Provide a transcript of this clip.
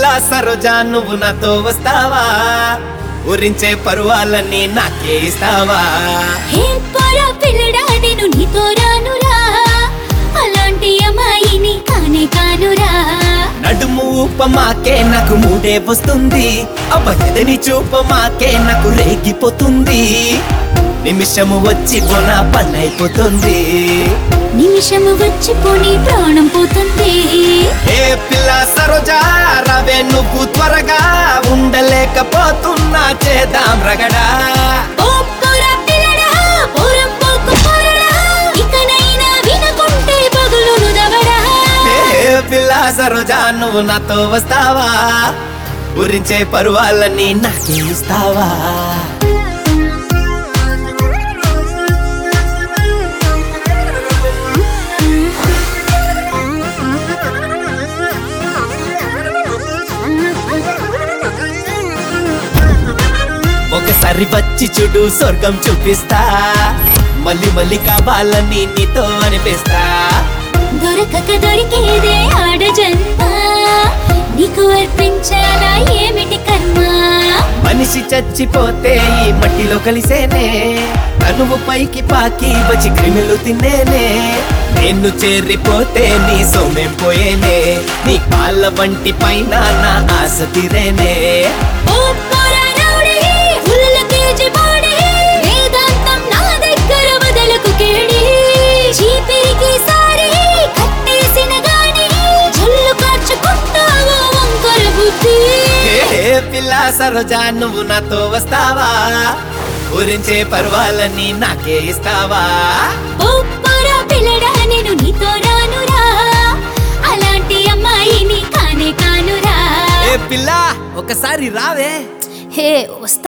పిల్ల సరోజా నువ్వు నాతో వస్తావా ఊరించే పరువాలన్నీ నాకే ఇస్తావా హే పోరా పిల్లడా నేను నీతో రానురా అలాంటి అమ్మాయిని కానే కానురా నడుము ఊపమాకే నాకు మూడే వస్తుంది అబ్బని చూపమాకే నాకు రేగిపోతుంది నిమిషము వచ్చి పోన పన్నైపోతుంది నిమిషము వచ్చిపోని ప్రాణం పోతుంది ఏ పిల్ల సరోజా రవే నువ్వు త్వరగా ఉండలేకపోతున్నా చేద్దాం రగడా ఓ పోరా పిల్లడా పోరం పోకు పోరడా ఇకనైనా వినకుంటే పగులును దవడా ఏ పిల్ల సరోజా నువ్వు నాతో వస్తావా గురించే పరువాలని నాకే ఇస్తావా ఒకసారి వచ్చి చూడు స్వర్గం చూపిస్తా మళ్ళీ మళ్ళీ కావాలని నీతో అనిపిస్తా దొరకక దొరికేదే ఆడ జన్మ నీకు అర్పించాలా ఏమిటి కర్మ మనిషి చచ్చిపోతే ఈ మట్టిలో కలిసేనే తనువు పైకి పాకి వచ్చి క్రిమిలు తినేనే నిన్ను చేరిపోతే నీ సోమేం పోయేనే నీ కాళ్ళ వంటి పైన నా ఆశ తీరేనే ఓ పోరా రౌడీ, ఫుల్ కేజీ బాడీ, వేదాంతం నా దగ్గర వదలకు కేడి. చీపిరికి సారి, కట్టేసిన గాని, జల్లు కార్చుకుంటావో వంకర బుద్ధి. ఏ పిల్ల సరోజా నువ్వు నాతో వస్తావా గురించే పర్వాలని నాకే ఇస్తావా ఓ పోరా పిల్లడా, నేను నీతో రానురా. అలాంటి అమ్మాయిని కానే కానురా ఏ పిల్ల ఒకసారి రావే హే వస్తా